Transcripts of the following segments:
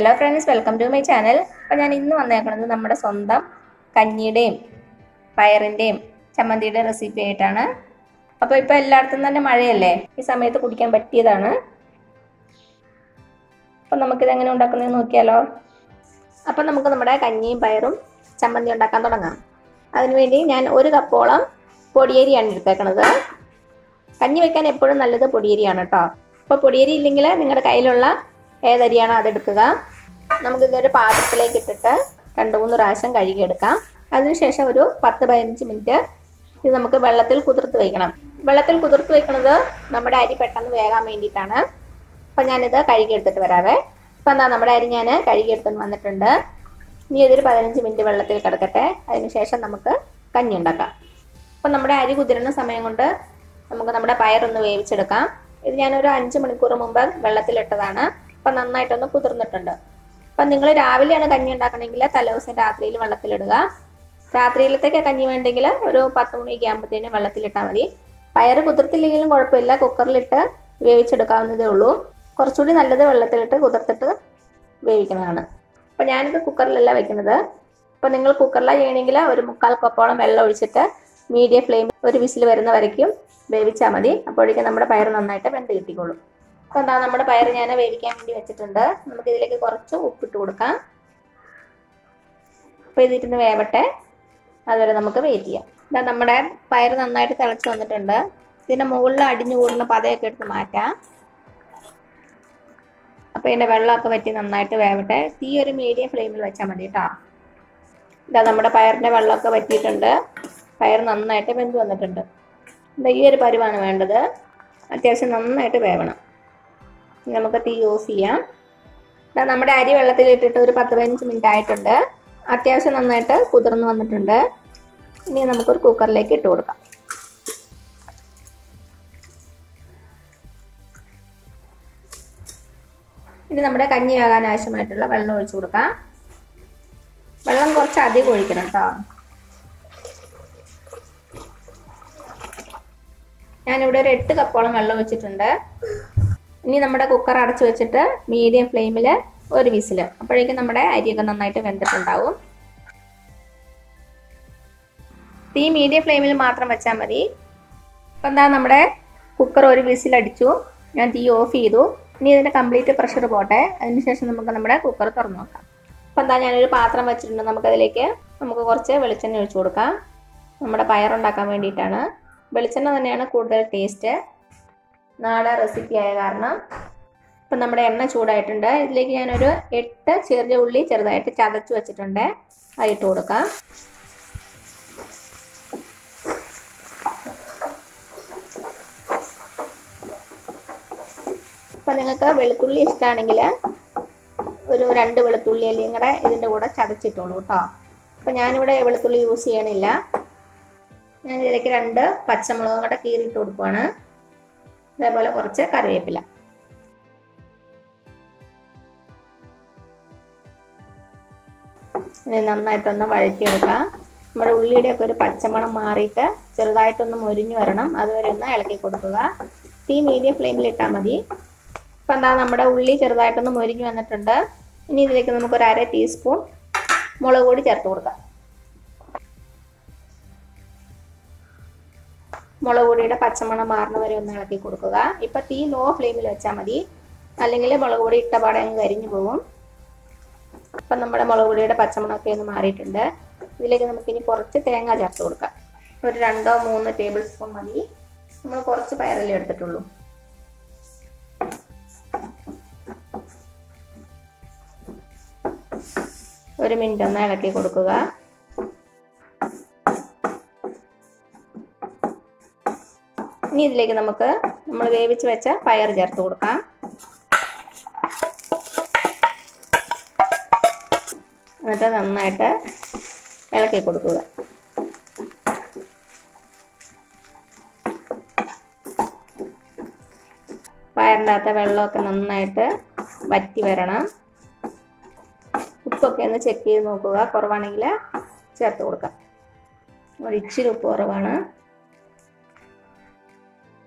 hello friends welcome to my channel അപ്പോൾ ഞാൻ ഇന്ന് വന്നേക്കുന്നത് നമ്മുടെ സ്വന്തം കഞ്ഞിയുടെയും പയറിൻ്റെയും ചമ്മന്തിയുടെ റെസിപ്പി ആയിട്ടാണ് അപ്പോൾ ഇപ്പോൾ എല്ലായിടത്തും തന്നെ മഴയല്ലേ ഈ സമയത്ത് കുടിക്കാൻ പറ്റിയതാണ് അപ്പം നമുക്കിത് എങ്ങനെ ഉണ്ടാക്കുന്നത് നോക്കിയാലോ അപ്പം നമുക്ക് നമ്മുടെ കഞ്ഞിയും പയറും ചമ്മന്തി ഉണ്ടാക്കാൻ തുടങ്ങാം അതിനുവേണ്ടി ഞാൻ ഒരു കപ്പോളം പൊടിയരിയാണ് എടുത്തേക്കണത് കഞ്ഞി വെക്കാൻ എപ്പോഴും നല്ലത് പൊടിയരിയാണ് കേട്ടോ അപ്പോൾ പൊടിയരി ഇല്ലെങ്കിൽ നിങ്ങളുടെ കയ്യിലുള്ള ഏതരിയാണോ അതെടുക്കുക നമുക്കിതൊരു പാത്രത്തിലേക്ക് ഇട്ടിട്ട് രണ്ട് മൂന്ന് പ്രാവശ്യം കഴുകിയെടുക്കാം അതിനുശേഷം ഒരു പത്ത് പതിനഞ്ച് മിനിറ്റ് ഇത് നമുക്ക് വെള്ളത്തിൽ കുതിർത്ത് വയ്ക്കണം വെള്ളത്തിൽ കുതിർത്ത് വയ്ക്കുന്നത് നമ്മുടെ അരി പെട്ടെന്ന് വേകാൻ വേണ്ടിയിട്ടാണ് അപ്പം ഞാനിത് കഴുകിയെടുത്തിട്ട് വരാവേ ഇപ്പം എന്താ നമ്മുടെ അരി ഞാൻ കഴുകിയെടുത്തിട്ട് വന്നിട്ടുണ്ട് ഇനി ഇതൊരു പതിനഞ്ച് മിനിറ്റ് വെള്ളത്തിൽ കിടക്കട്ടെ അതിനുശേഷം നമുക്ക് കഞ്ഞി ഉണ്ടാക്കാം അപ്പം നമ്മുടെ അരി കുതിരുന്ന സമയം കൊണ്ട് നമുക്ക് നമ്മുടെ പയറൊന്ന് വേവിച്ചെടുക്കാം ഇത് ഞാനൊരു അഞ്ച് മണിക്കൂർ മുമ്പ് വെള്ളത്തിലിട്ടതാണ് അപ്പം നന്നായിട്ടൊന്ന് കുതിർന്നിട്ടുണ്ട് അപ്പം നിങ്ങൾ രാവിലെയാണ് കഞ്ഞി ഉണ്ടാക്കണമെങ്കിൽ തലേദിവസം രാത്രിയിൽ വെള്ളത്തിലിടുക രാത്രിയിലത്തേക്ക് കഞ്ഞി വേണ്ടെങ്കിൽ ഒരു പത്ത് മണിയൊക്കെ ആകുമ്പോഴത്തേനും വെള്ളത്തിലിട്ടാൽ മതി പയറ് കുതിർത്തില്ലെങ്കിലും കുഴപ്പമില്ല കുക്കറിലിട്ട് വേവിച്ചെടുക്കാവുന്നതേ ഉള്ളൂ കുറച്ചുകൂടി നല്ലത് വെള്ളത്തിലിട്ട് കുതിർത്തിട്ട് വേവിക്കുന്നതാണ് അപ്പോൾ ഞാനിത് കുക്കറിലല്ല വെക്കുന്നത് അപ്പോൾ നിങ്ങൾ കുക്കറിലാണ് ചെയ്യണമെങ്കിൽ ഒരു മുക്കാൽ കപ്പോളം വെള്ളം ഒഴിച്ചിട്ട് മീഡിയം ഫ്ലെയിമിൽ ഒരു വിസിൽ വരുന്ന വരയ്ക്കും വേവിച്ചാൽ മതി അപ്പോഴേക്കും നമ്മുടെ പയർ നന്നായിട്ട് വെന്ത് കിട്ടിക്കോളും അപ്പോൾ എന്താ നമ്മുടെ പയർ ഞാൻ വേവിക്കാൻ വേണ്ടി വെച്ചിട്ടുണ്ട് നമുക്ക് ഇതിലേക്ക് കുറച്ച് ഉപ്പിട്ട് കൊടുക്കാം അപ്പോൾ ഇതിരുന്ന് വേവട്ടെ അതുവരെ നമുക്ക് വെയിറ്റ് ചെയ്യാം ഇതാ നമ്മുടെ പയർ നന്നായിട്ട് തിളച്ച് വന്നിട്ടുണ്ട് ഇതിൻ്റെ മുകളിൽ അടിഞ്ഞു കൂടുന്ന പതയൊക്കെ എടുത്ത് മാറ്റാം അപ്പോൾ ഇതിൻ്റെ വെള്ളമൊക്കെ വറ്റി നന്നായിട്ട് വേവട്ടെ തീ ഒരു മീഡിയം ഫ്ലെയിമിൽ വെച്ചാൽ മതി കേട്ടോ ഇതാ നമ്മുടെ പയറിൻ്റെ വെള്ളമൊക്കെ വറ്റിയിട്ടുണ്ട് പയർ നന്നായിട്ട് വെന്ത് വന്നിട്ടുണ്ട് ഇതാ ഈ ഒരു പരുവാണ് വേണ്ടത് അത്യാവശ്യം നന്നായിട്ട് വേവണം നമുക്ക് തീ യൂസ് ചെയ്യാം ഇതാ നമ്മുടെ അരി വെള്ളത്തിലിട്ടിട്ട് ഒരു പത്ത് പതിനഞ്ച് മിനിറ്റ് ആയിട്ടുണ്ട് അത്യാവശ്യം നന്നായിട്ട് കുതിർന്ന് വന്നിട്ടുണ്ട് ഇനി നമുക്കൊരു കുക്കറിലേക്ക് ഇട്ട് കൊടുക്കാം ഇനി നമ്മുടെ കഞ്ഞി ആകാൻ ആവശ്യമായിട്ടുള്ള വെള്ളം ഒഴിച്ചു കൊടുക്കാം വെള്ളം കുറച്ച് അധികം ഒഴിക്കണം കേട്ടോ ഞാനിവിടെ ഒരു എട്ട് കപ്പോളം വെള്ളം വെച്ചിട്ടുണ്ട് ഇനി നമ്മുടെ കുക്കർ അടച്ചു വെച്ചിട്ട് മീഡിയം ഫ്ലെയിമിൽ ഒരു വിസിൽ അപ്പോഴേക്കും നമ്മുടെ അരിയൊക്കെ നന്നായിട്ട് വെന്തിട്ടുണ്ടാവും തീ മീഡിയം ഫ്ലെയിമിൽ മാത്രം വെച്ചാൽ മതി അപ്പം എന്താ നമ്മുടെ കുക്കർ ഒരു വിസിൽ അടിച്ചു ഞാൻ തീ ഓഫ് ചെയ്തു ഇനി ഇതിൻ്റെ കംപ്ലീറ്റ് പ്രഷർ പോട്ടെ അതിനുശേഷം നമുക്ക് നമ്മുടെ കുക്കർ തുറന്നു നോക്കാം അപ്പം എന്താ ഞാനൊരു പാത്രം വെച്ചിട്ടുണ്ട് നമുക്കതിലേക്ക് നമുക്ക് കുറച്ച് വെളിച്ചെണ്ണ ഒഴിച്ചു കൊടുക്കാം നമ്മുടെ പയറുണ്ടാക്കാൻ വേണ്ടിയിട്ടാണ് വെളിച്ചെണ്ണ തന്നെയാണ് കൂടുതൽ ടേസ്റ്റ് നാടൻ റെസിപ്പി ആയ കാരണം ഇപ്പം നമ്മുടെ എണ്ണ ചൂടായിട്ടുണ്ട് ഇതിലേക്ക് ഞാനൊരു എട്ട് ചെറിയ ഉള്ളി ചെറുതായിട്ട് ചതച്ച് വെച്ചിട്ടുണ്ട് അത് ഇട്ട് കൊടുക്കാം അപ്പം നിങ്ങൾക്ക് വെളുത്തുള്ളി ഇഷ്ടമാണെങ്കിൽ ഒരു രണ്ട് വെളുത്തുള്ളി അല്ലെങ്കിൽ കൂടെ ഇതിൻ്റെ കൂടെ ചതച്ചിട്ടോളൂ കേട്ടോ അപ്പം ഞാനിവിടെ വെളുത്തുള്ളി യൂസ് ചെയ്യണില്ല ഞാൻ ഇതിലേക്ക് രണ്ട് പച്ചമുളകും കൂടെ കീറിയിട്ട് കൊടുക്കുവാണ് അതേപോലെ കുറച്ച് കറിവേപ്പില ഇത് നന്നായിട്ടൊന്ന് വഴറ്റിയെടുക്കാം നമ്മുടെ ഉള്ളിയുടെ ഒക്കെ ഒരു പച്ചമണം മാറിയിട്ട് ചെറുതായിട്ടൊന്ന് മൊരിഞ്ഞു വരണം അതുവരെ ഒന്ന് ഇളക്കി കൊടുക്കുക തീ മീഡിയം ഫ്ലെയിമിൽ ഇട്ടാൽ മതി ഇപ്പം എന്താ നമ്മുടെ ഉള്ളി ചെറുതായിട്ടൊന്ന് മൊരിഞ്ഞു വന്നിട്ടുണ്ട് ഇനി ഇതിലേക്ക് നമുക്ക് ഒരു അര ടീസ്പൂൺ മുളക് പൊടി ചേർത്ത് കൊടുക്കാം മുളക് പൊടിയുടെ പച്ചമണം മാറുന്ന വരെ ഒന്ന് ഇളക്കി കൊടുക്കുക ഇപ്പം തീ ലോ ഫ്ലെയിമിൽ വെച്ചാൽ മതി അല്ലെങ്കിൽ മുളക് പൊടി ഇട്ട പാടെ അങ്ങ് കരിഞ്ഞു പോകും ഇപ്പം നമ്മുടെ മുളക് പൊടിയുടെ പച്ചമണമൊക്കെ ഒന്ന് മാറിയിട്ടുണ്ട് ഇതിലേക്ക് നമുക്കിനി കുറച്ച് തേങ്ങ ചേർത്ത് കൊടുക്കാം ഒരു രണ്ടോ മൂന്ന് ടേബിൾ സ്പൂൺ മതി നമ്മൾ കുറച്ച് പയറല്ലേ എടുത്തിട്ടുള്ളൂ ഒരു മിനിറ്റ് ഒന്ന് ഇളക്കി കൊടുക്കുക ഇനി ഇതിലേക്ക് നമുക്ക് നമ്മൾ വേവിച്ച് വെച്ച പയർ ചേർത്ത് കൊടുക്കാം എന്നിട്ട് നന്നായിട്ട് ഇളക്കി കൊടുക്കുക പയറിൻ്റെ അകത്തെ വെള്ളമൊക്കെ നന്നായിട്ട് വറ്റി വരണം ഉപ്പൊക്കെ ഒന്ന് ചെക്ക് ചെയ്ത് നോക്കുക കുറവാണെങ്കിൽ ചേർത്ത് കൊടുക്കാം ഒരു ഇച്ചിരി ഉപ്പ് കുറവാണ്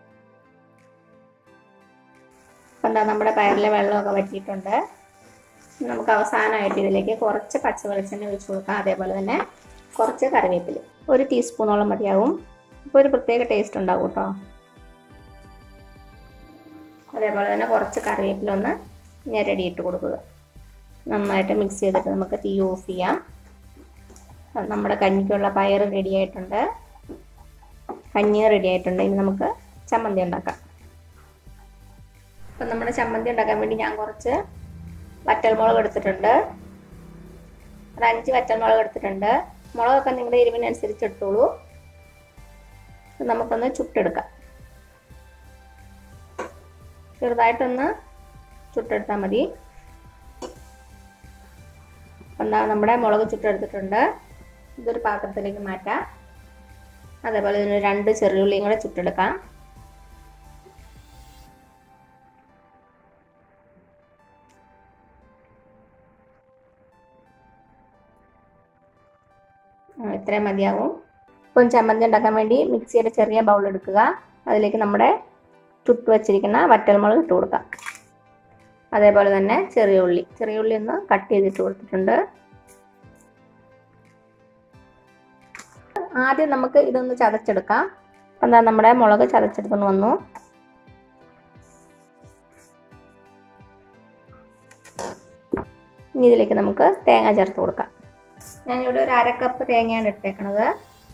എന്താ നമ്മുടെ പയറിലെ വെള്ളമൊക്കെ വറ്റിയിട്ടുണ്ട് നമുക്ക് അവസാനമായിട്ട് ഇതിലേക്ക് കുറച്ച് പച്ച വെളിച്ചെണ്ണ ഒഴിച്ചു കൊടുക്കാം അതേപോലെ തന്നെ കുറച്ച് കറിവേപ്പില ഒരു ടീസ്പൂണോളം മതിയാവും അപ്പോൾ ഒരു പ്രത്യേക ടേസ്റ്റ് ഉണ്ടാവും കേട്ടോ അതേപോലെ തന്നെ കുറച്ച് കറിവേപ്പില ഒന്ന് ഞെരടിയിട്ട് കൊടുക്കുക നന്നായിട്ട് മിക്സ് ചെയ്തിട്ട് നമുക്ക് തീ ഓഫ് ചെയ്യാം നമ്മുടെ കഞ്ഞിക്കുള്ള പയർ റെഡി ആയിട്ടുണ്ട് കഞ്ഞി റെഡി ആയിട്ടുണ്ട് ഇനി നമുക്ക് ചമ്മന്തി ഉണ്ടാക്കാം അപ്പം നമ്മുടെ ചമ്മന്തി ഉണ്ടാക്കാൻ വേണ്ടി ഞാൻ കുറച്ച് വറ്റൽമുളക് എടുത്തിട്ടുണ്ട് ഒരു അഞ്ച് വറ്റൽമുളക് എടുത്തിട്ടുണ്ട് മുളകൊക്കെ നിങ്ങളുടെ എരിവിനനുസരിച്ച് എടുത്തോളൂ നമുക്കൊന്ന് ചുട്ടെടുക്കാം ചെറുതായിട്ടൊന്ന് ചുട്ടെടുത്താൽ മതി എന്താ നമ്മുടെ മുളക് ചുട്ടെടുത്തിട്ടുണ്ട് ഇതൊരു പാത്രത്തിലേക്ക് മാറ്റാം അതേപോലെ ഇതിന് രണ്ട് ചെറിയുള്ളിയും കൂടെ ചുട്ടെടുക്കാം ഇത്രയും മതിയാവും ഇപ്പം ചമ്മന്തി ഉണ്ടാക്കാൻ വേണ്ടി മിക്സിയുടെ ചെറിയ ബൗൾ എടുക്കുക അതിലേക്ക് നമ്മുടെ ചുട്ട് വച്ചിരിക്കുന്ന വറ്റൽമുളക് ഇട്ട് കൊടുക്കാം അതേപോലെ തന്നെ ചെറിയ ഉള്ളി ചെറിയ ഉള്ളി ഒന്ന് കട്ട് ചെയ്തിട്ട് കൊടുത്തിട്ടുണ്ട് ആദ്യം നമുക്ക് ഇതൊന്ന് ചതച്ചെടുക്കാം എന്താ നമ്മുടെ മുളക് ചതച്ചെടുത്തുകൊണ്ട് വന്നു ഇനി ഇതിലേക്ക് നമുക്ക് തേങ്ങ ചേർത്ത് കൊടുക്കാം ഞാനിവിടെ ഒരു അര കപ്പ് തേങ്ങയാണ് എടുത്തേക്കണത്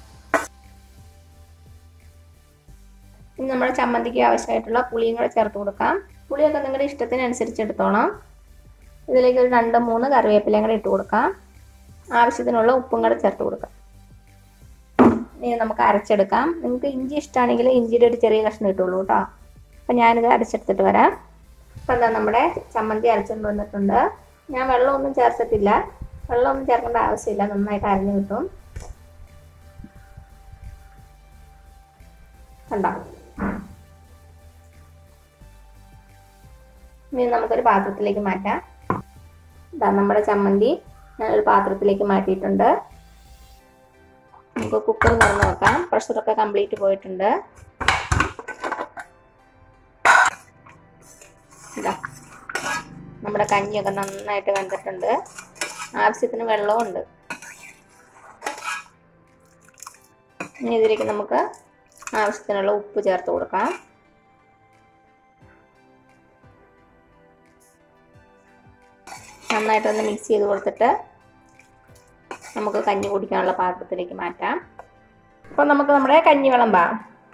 ഇനി നമ്മുടെ ചമ്മന്തിക്ക് ആവശ്യമായിട്ടുള്ള പുളിയും കൂടെ ചേർത്ത് കൊടുക്കാം പുളിയൊക്കെ നിങ്ങളുടെ ഇഷ്ടത്തിനനുസരിച്ച് എടുത്തോണം ഇതിലേക്ക് ഒരു രണ്ട് മൂന്ന് കറിവേപ്പിലയും കൂടെ ഇട്ട് കൊടുക്കാം ആവശ്യത്തിനുള്ള ഉപ്പും കൂടെ ചേർത്ത് കൊടുക്കാം ഇനി നമുക്ക് അരച്ചെടുക്കാം നിങ്ങൾക്ക് ഇഞ്ചി ഇഷ്ടമാണെങ്കിൽ ഇഞ്ചിയുടെ ഒരു ചെറിയ കഷ്ണം ഇട്ടുള്ളൂ കേട്ടോ അപ്പം ഞാനിത് അരച്ചെടുത്തിട്ട് വരാം അപ്പം എന്താ നമ്മുടെ ചമ്മന്തി അരച്ചുകൊണ്ട് വന്നിട്ടുണ്ട് ഞാൻ വെള്ളമൊന്നും ചേർത്തിട്ടില്ല വെള്ളമൊന്നും ചേർക്കേണ്ട ആവശ്യമില്ല നന്നായിട്ട് അരഞ്ഞു കിട്ടും കണ്ടോ ഇനി നമുക്കൊരു പാത്രത്തിലേക്ക് മാറ്റാം ഇതാ നമ്മുടെ ചമ്മന്തി ഞാനൊരു പാത്രത്തിലേക്ക് മാറ്റിയിട്ടുണ്ട് നമുക്ക് കുക്കർ തുറന്ന് നോക്കാം പ്രഷറൊക്കെ കംപ്ലീറ്റ് പോയിട്ടുണ്ട് ഇതാ നമ്മുടെ കഞ്ഞിയൊക്കെ നന്നായിട്ട് വെന്തിട്ടുണ്ട് ആവശ്യത്തിന് വെള്ളവും ഉണ്ട് ഇനി ഇതിലേക്ക് നമുക്ക് ആവശ്യത്തിനുള്ള ഉപ്പ് ചേർത്ത് കൊടുക്കാം നന്നായിട്ടൊന്ന് മിക്സ് ചെയ്ത് കൊടുത്തിട്ട് നമുക്ക് കഞ്ഞി കുടിക്കാനുള്ള പാത്രത്തിലേക്ക് മാറ്റാം അപ്പോൾ നമുക്ക് നമ്മുടെ കഞ്ഞി വിളമ്പാം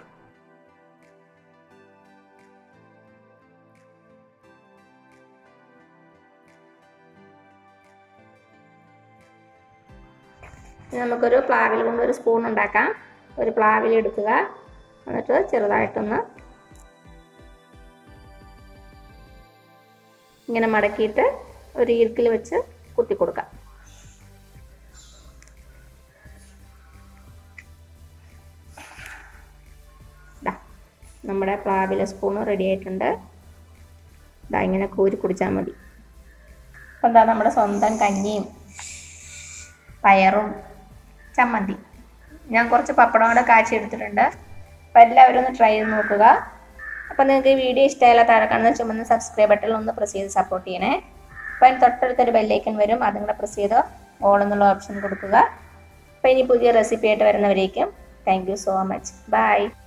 നമുക്കൊരു പ്ലാവിൽ കൊണ്ട് ഒരു സ്പൂൺ ഉണ്ടാക്കാം ഒരു പ്ലാവിൽ എടുക്കുക എന്നിട്ട് ചെറുതായിട്ടൊന്ന് ഇങ്ങനെ മടക്കിയിട്ട് ഒരു ഈർക്കിൽ വെച്ച് കുത്തി കൊടുക്കാം നമ്മുടെ പ്ലാവിലെ സ്പൂണ് റെഡി ആയിട്ടുണ്ട് ഇതാ ഇങ്ങനെ കോരി കുടിച്ചാൽ മതി അപ്പം എന്താ നമ്മുടെ സ്വന്തം കഞ്ഞിയും പയറും ചമ്മന്തി ഞാൻ കുറച്ച് പപ്പടം കൂടെ കാച്ചി എടുത്തിട്ടുണ്ട് അപ്പം എല്ലാവരും ഒന്ന് ട്രൈ ചെയ്ത് നോക്കുക അപ്പം നിങ്ങൾക്ക് ഈ വീഡിയോ ഇഷ്ടമായാലും താഴെ കാണുന്ന ചുമന്ന സബ്സ്ക്രൈബ് ബട്ടൺ ഒന്ന് പ്രസ് ചെയ്ത് സപ്പോർട്ട് ചെയ്യണേ അപ്പം അതിന് തൊട്ടടുത്തൊരു ബെല്ലൈക്കൻ വരും അതും കൂടെ പ്രസ് ചെയ്ത് ഓൾ എന്നുള്ള ഓപ്ഷൻ കൊടുക്കുക അപ്പം ഇനി പുതിയ റെസിപ്പി ആയിട്ട് വരുന്നവരേക്കും thank you so much by